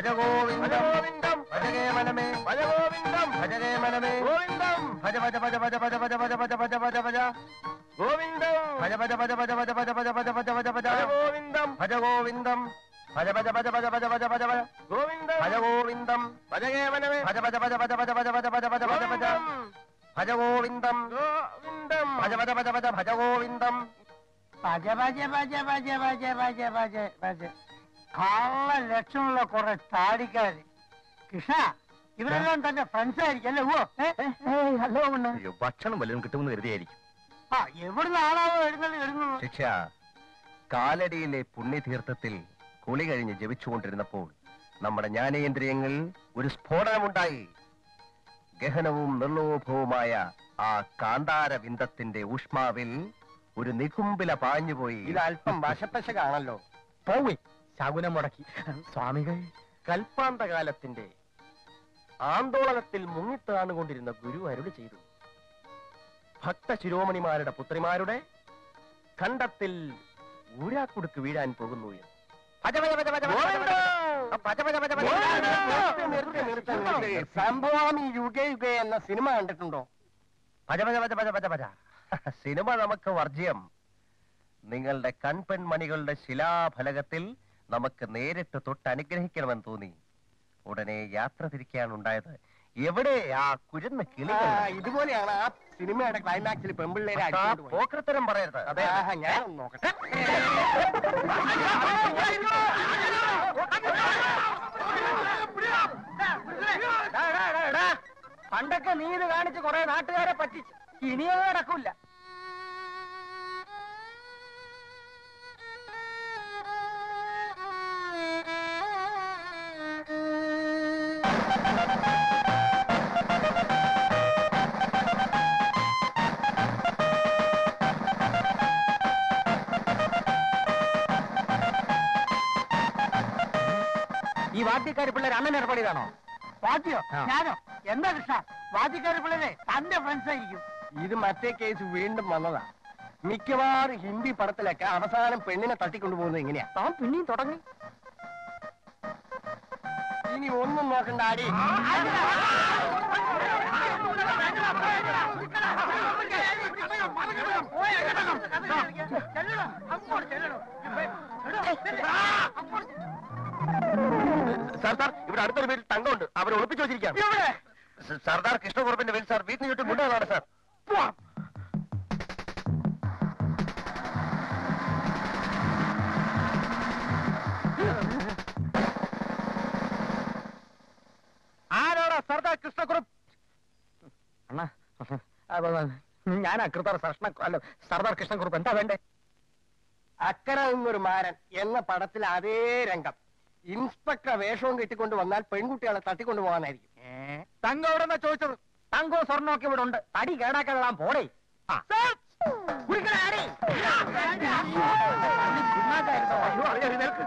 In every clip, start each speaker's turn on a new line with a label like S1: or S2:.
S1: ഭജ ഗോവിന്ദം ഗോവിന്ദം ഭജകേ മനമേ ഭജ ഗോവിന്ദം ഭജകേ മനമേ ഗോവിന്ദം ഭജ ഭജ ഭജ ഭജ ഭജ ഭജ ഭജ ഭജ ഭജ ഭജ ഭജ ഗോവിന്ദം ഭജ ഭജ ഭജ ഭജ ഭജ ഭജ ഭജ ഭജ ഭജ ഭജ ഭജ ഗോവിന്ദം ഭജ ഗോവിന്ദം ഭജ ഭജ ഭജ ഭജ ഭജ ഭജ ഭജ ഭജ ഗോവിന്ദം ഭജ ഗോവിന്ദം ഭജകേ മനമേ ഭജ ഭജ ഭജ ഭജ ഭജ ഭജ ഭജ ഭജ ഭജ ഭജ ഭജ ഭജ ഗോവിന്ദം ഗോവിന്ദം ഭജ ഭജ ഭജ ഭജ ഭജ ഗോവിന്ദം
S2: ഭജ ഭജ ഭജ ഭജ ഭജ ഭജ ഭജ ഭജ കള്ള ലക്ഷണമുള്ള കുറെ താടിക്കാര് കൃഷ്ണ ഇവരെല്ലാം തന്റെ ഫ്രണ്ട്സ് ആയിരിക്കും അല്ലേ ഓ
S3: ഹലോ മണ്ണ
S1: അയ്യോ ഭക്ഷണം വല്ലതും കിട്ടുമെന്ന് കരുതിയായിരിക്കും
S2: ആ എവിടുന്ന് ആളാവോ എഴുന്നള്ളി വരുന്നത്
S1: ശിക്ഷ കാലടിയിലെ പുണ്യതീർത്ഥത്തിൽ കുളി കഴിഞ്ഞ് ജപിച്ചുകൊണ്ടിരുന്നപ്പോൾ നമ്മുടെ ജ്ഞാനേന്ദ്രിയങ്ങളിൽ ഒരു സ്ഫോടനമുണ്ടായി ഗഹനവും നിർലോഭവുമായ ആ കാന്താര വിന്ദത്തിന്റെ ഊഷ്മാവിൽ ഒരു നികുംബില പാഞ്ഞുപോയി ഇത് അല്പം വശപ്പശകാണല്ലോ
S3: പോവേ ശകുനം മുടക്കി സ്വാമികൾ
S1: കൽപ്പാന്തകാലത്തിന്റെ ആന്തോളനത്തിൽ മുങ്ങിത്താണുകൊണ്ടിരുന്ന ഗുരു അരുളി ചെയ്തു ഭക്ത ശിരോമണിമാരുടെ പുത്രിമാരുടെ ഖണ്ഡത്തിൽ ഊരാക്കുടുക്ക് വീഴാൻ പോകുന്നു എന്ന്
S3: ഭജ ഭജ ഭജ ഭജ ഭജ ഭജ ഭജ ഭജ ഭജ ഭജ
S1: സംഭവാമി യുഗേ യുഗേ എന്ന സിനിമ കണ്ടിട്ടുണ്ടോ ഭജ ഭജ ഭജ ഭജ ഭജ ഭജ സിനിമ നമുക്ക് വർജ്യം നിങ്ങളുടെ കൺപെൺമണികളുടെ ശിലാഫലകത്തിൽ നമുക്ക് നേരിട്ട് തൊട്ട് അനുഗ്രഹിക്കണമെന്ന് തോന്നി ഉടനെ യാത്ര തിരിക്കുകയാണ് ഉണ്ടായത് എവിടെ ആ കുരുന്ന കിളി
S4: ഇതുപോലെയാണ് ആ സിനിമയുടെ ക്ലൈമാക്സിൽ പെമ്പിള്ളേരെ
S1: പോക്കൃത്തരം പറയരുത് അതെ
S4: ഞാൻ നോക്കട്ടെ
S3: ഡാ, ഡാ, ഡാ, ഡാ. പണ്ടൊക്കെ നീ ഇത് കാണിച്ച് കുറെ നാട്ടുകാരെ പറ്റിച്ച് ഇനിയോ നടക്കൂല ഈ വാദ്യക്കാരി പിള്ളേർ അണ്ണൻ ഏർപ്പാടിയതാണോ
S2: വാദ്യോ
S3: ആ.
S2: ഞാനോ എന്താ കൃഷ്ണ വാദ്യക്കാര് പിള്ളേരെ തന്റെ ഫ്രണ്ട്സ് ആയിരിക്കും
S4: ഇത് മറ്റേ കേസ് വീണ്ടും വന്നതാ മിക്കവാറും ഹിന്ദി പടത്തിലൊക്കെ അവസാനം പെണ്ണിനെ തട്ടിക്കൊണ്ടുപോകുന്നത് എങ്ങനെയാ
S3: താൻ പിന്നെയും തുടങ്ങി
S4: ഇനി ഒന്നും നോക്കണ്ട ആടി
S1: സാർ സാർ ഇവിടെ അടുത്തൊരു വീട്ടിൽ തങ്കമുണ്ട് അവരെ ഒളിപ്പിച്ചു വെച്ചിരിക്കുകയാണ് സ- സർദാർ കൃഷ്ണകുറുപ്പിന്റെ വീട് സാർ വീട്ടിന് ചുറ്റും ഗുണ്ടകളാണ് സാർ
S3: ആരോടാ സർദാർ കൃഷ്ണക്കുറുപ്പ് അണ്ണാ ഞാൻ അകൃതർ കൃഷ്ണ അല്ല സർദാർ കൃഷ്ണക്കുറുപ്പ് എന്താ വേണ്ടേ
S4: അക്കരെ നിന്നൊരു മാരൻ എന്ന പടത്തിൽ അതേ രംഗം ഇൻസ്പെക്ടർ വേഷവും കെട്ടിക്കൊണ്ട് വന്നാൽ പെൺകുട്ടികളെ തട്ടിക്കൊണ്ടു പോകാനായിരിക്കും
S3: തങ്കം എവിടെ ചോദിച്ചത് തങ്കവും സ്വർണ്ണമൊക്കെ ഇവിടെ ഉണ്ട് തടി കേടാക്കാൻ പോടേ ആ. കുടിക്കണ ആടി. പിണ്ണാക്കായിരുന്നോ? അയ്യോ, അത് എഴുന്നേൽക്ക്.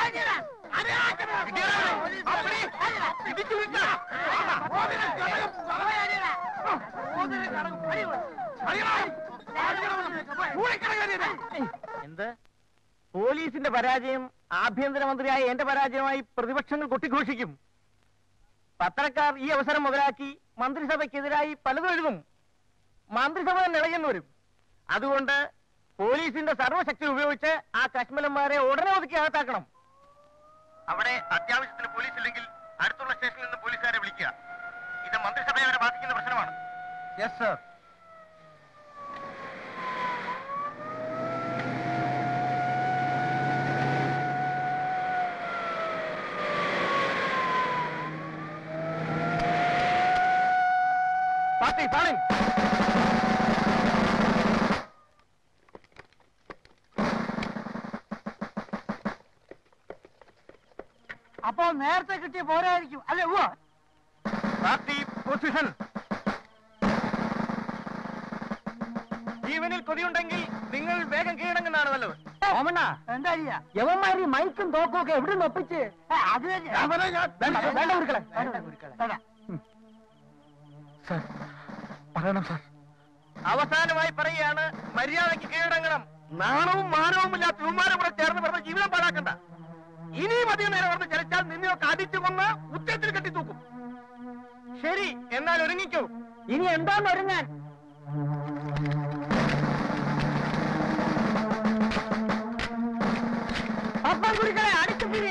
S3: എന്ത് പോലീസിന്റെ പരാജയം ആഭ്യന്തരമന്ത്രിയായ എന്റെ പരാജയമായി പ്രതിപക്ഷങ്ങൾ കൊട്ടിഘോഷിക്കും പത്രക്കാർ ഈ അവസരം മുതലാക്കി മന്ത്രിസഭയ്ക്കെതിരായി പലതും എഴുതും മന്ത്രിസഭ തന്നെ ഇളകുന്നു വരും അതുകൊണ്ട് പോലീസിന്റെ സർവ്വശക്തി ഉപയോഗിച്ച് ആ കശ്മലന്മാരെ ഉടനെ ഒതുക്കി അകത്താക്കണം
S1: അവിടെ അത്യാവശ്യത്തിന് പോലീസ് ഇല്ലെങ്കിൽ അടുത്തുള്ള സ്റ്റേഷനിൽ നിന്ന് പോലീസുകാരെ വിളിക്കുക ഇത് മന്ത്രിസഭയെ വരെ ബാധിക്കുന്ന പ്രശ്നമാണ് യെസ് സർ
S3: പാർട്ടി ഫാളിൻ
S2: അപ്പോ നേരത്തെ കിട്ടിയ പോരായിരിക്കും അല്ലെ ഓ
S3: പാർട്ടി പൊസിഷൻ ജീവനിൽ കൊതിയുണ്ടെങ്കിൽ നിങ്ങൾ വേഗം കീഴടങ്ങുന്നതാണ് നല്ലത് ഓമണ്ണ
S2: എന്താ ചെയ്യാ
S3: യവന്മാര് മൈക്കും തോക്കും ഒക്കെ എവിടെ നിന്ന് ഒപ്പിച്ച്
S2: ഏ, അത് തന്നെ.
S3: വേണ്ട, വേണ്ട ഗുരുക്കളെ.
S2: വേണ്ട, ഗുരുക്കളെ. വേണ്ട.
S3: പറയണം സാർ
S1: അവസാനമായി പറയുകയാണ് മര്യാദയ്ക്ക് കീഴടങ്ങണം നാണവും മാനവും ഇല്ലാത്ത ഇവന്മാരും കൂടെ ചേർന്ന് പറഞ്ഞ ജീവിതം പാഴാക്കണ്ട ഇനിയും അധികം നേരം ഓർത്ത് ചലിച്ചാൽ നിന്നെയൊക്കെ അടിച്ചു കൊന്ന് ഉച്ചത്തിൽ കെട്ടി തൂക്കും ശരി എന്നാൽ ഒരുങ്ങിക്കോ
S3: ഇനി എന്താന്ന് ഒരുങ്ങാൻ അപ്പം കുടികളെ അടിച്ചു പിരി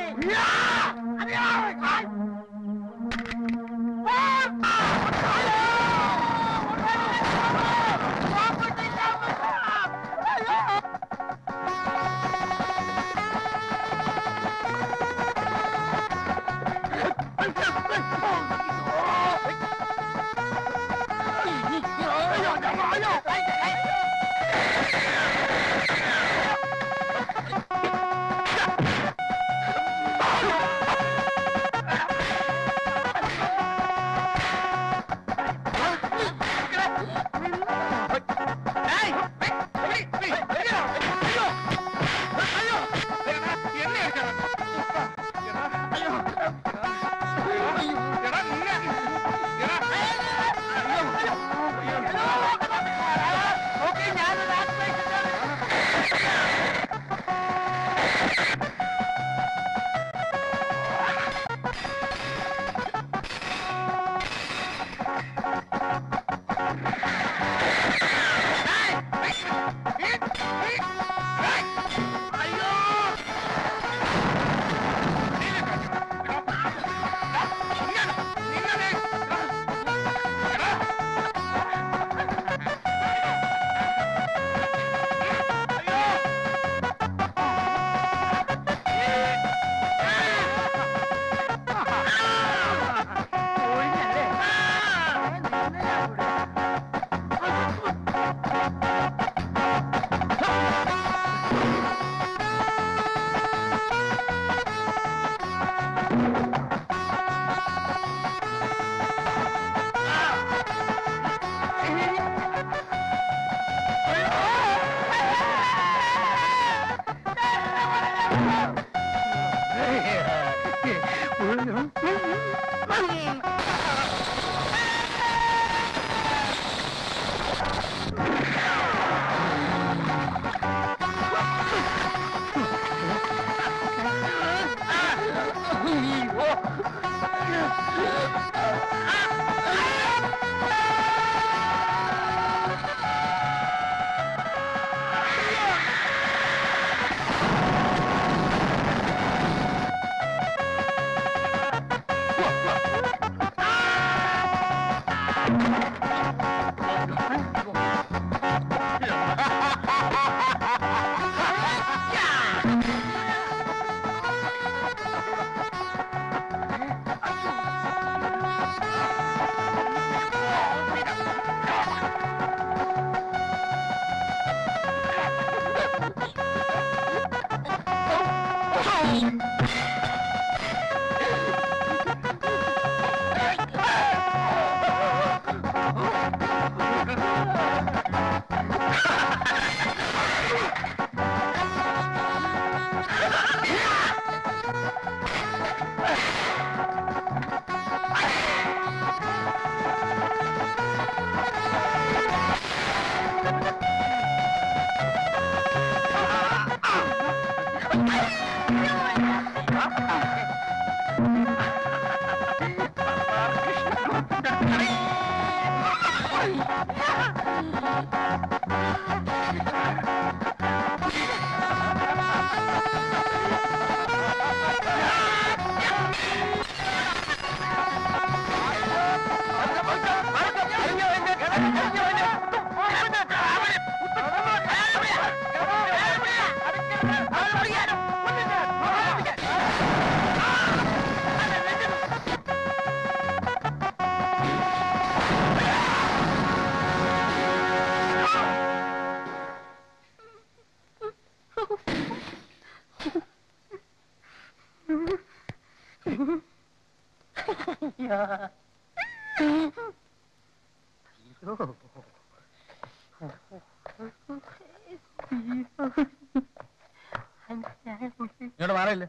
S1: ഇങ്ങോട്ട് മാറിയില്ലേ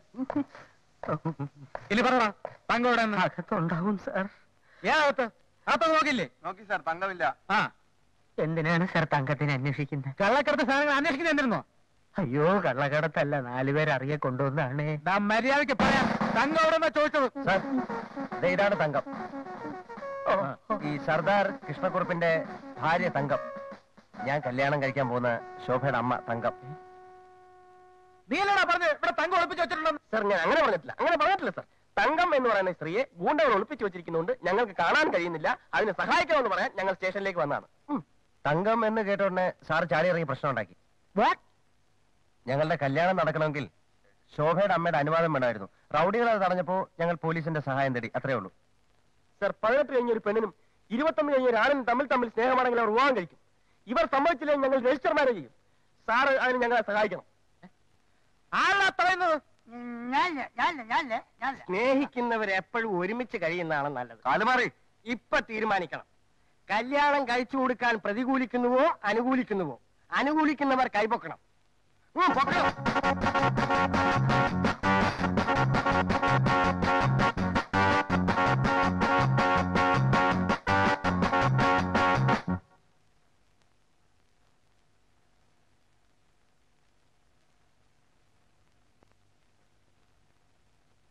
S1: ഇനി പറടാ തങ്കം ഇവിടെ നിന്ന്
S3: അകത്തുണ്ടാവും സാർ
S1: ഏ അകത്ത് അകത്തൊന്ന് നോക്കില്ലേ
S4: നോക്കി സാർ തങ്കമില്ല
S1: ആ
S3: എന്തിനാണ് സാർ തങ്കത്തിനെ അന്വേഷിക്കുന്നത്
S1: കള്ളക്കടത്ത് സാധനങ്ങൾ അന്വേഷിക്കുന്നത് എന്തിരുന്നോ
S3: അയ്യോ കള്ളക്കടത്തല്ല നാലുപേർ അറിയെ കൊണ്ടുവന്നാണ്
S1: മര്യാദക്ക് പറയാം തങ്കം എവിടെ ചോദിച്ചത്
S4: സാർ ദേ ഇതാണ് തങ്കം ഈ സർദാർ കൃഷ്ണക്കുറുപ്പിന്റെ ഭാര്യ തങ്കം ഞാൻ കല്യാണം കഴിക്കാൻ പോകുന്ന ശോഭയുടെ അമ്മ തങ്കം
S1: നീലടാ പറഞ്ഞു ഇവിടെ തങ്കം ഒളിപ്പിച്ച് വെച്ചിട്ടുണ്ടെന്ന്
S4: സാർ ഞാൻ അങ്ങനെ പറഞ്ഞിട്ടില്ല അങ്ങനെ പറഞ്ഞിട്ടില്ല സാർ തങ്കം എന്ന് പറയുന്ന സ്ത്രീയെ ഗൂണ്ടകൾ ഒളിപ്പിച്ചു വെച്ചിരിക്കുന്നുണ്ട് ഞങ്ങൾക്ക് കാണാൻ കഴിയുന്നില്ല അതിനെ സഹായിക്കാമെന്ന് പറയാൻ ഞങ്ങൾ സ്റ്റേഷനിലേക്ക് വന്നതാണ് ഉം. തങ്കം എന്ന് കേട്ടോടനെ സാർ ചാടി ഇറങ്ങി പ്രശ്നം ഉണ്ടാക്കി ഞങ്ങളുടെ കല്യാണം നടക്കണമെങ്കിൽ ശോഭയുടെ അമ്മയുടെ അനുവാദം വേണമായിരുന്നു റൗഡികൾ അത് തടഞ്ഞപ്പോ ഞങ്ങൾ പോലീസിന്റെ സഹായം തേടി അത്രേ ഉള്ളൂ സർ പതിനെട്ട് കഴിഞ്ഞ ഒരു പെണ്ണിനും ഇരുപത്തൊന്ന് കഴിഞ്ഞ ഒരു ആണിനും തമ്മിൽ തമ്മിൽ സ്നേഹമാണെങ്കിൽ അവർ വിവാഹം കഴിക്കും ഇവർ സമ്മതിച്ചില്ലെങ്കിൽ ഞങ്ങൾ രജിസ്റ്റർ മാരേജ് ചെയ്യും സാർ അതിന് ഞങ്ങളെ സഹായിക്കണം
S1: ആളാ പറയുന്നത്
S2: ഞാനില്ല ഞാനില്ല ഞാനില്ല ഞാനില്ല
S4: സ്നേഹിക്കുന്നവർ എപ്പോഴും ഒരുമിച്ച് കഴിയുന്നതാണ് നല്ലത്
S1: കാലുമാറി
S4: ഇപ്പൊ തീരുമാനിക്കണം കല്യാണം കഴിച്ചു കൊടുക്കാൻ പ്രതികൂലിക്കുന്നുവോ അനുകൂലിക്കുന്നുവോ അനുകൂലിക്കുന്നവർ കൈപൊക്കണം ഉം, പൊക്കണം.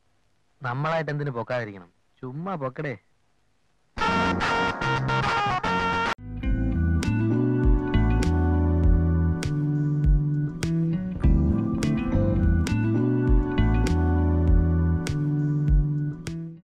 S3: നമ്മളായിട്ട് എന്തിനു പൊക്കാതിരിക്കണം ചുമ്മാ പൊക്കടേ
S4: ആ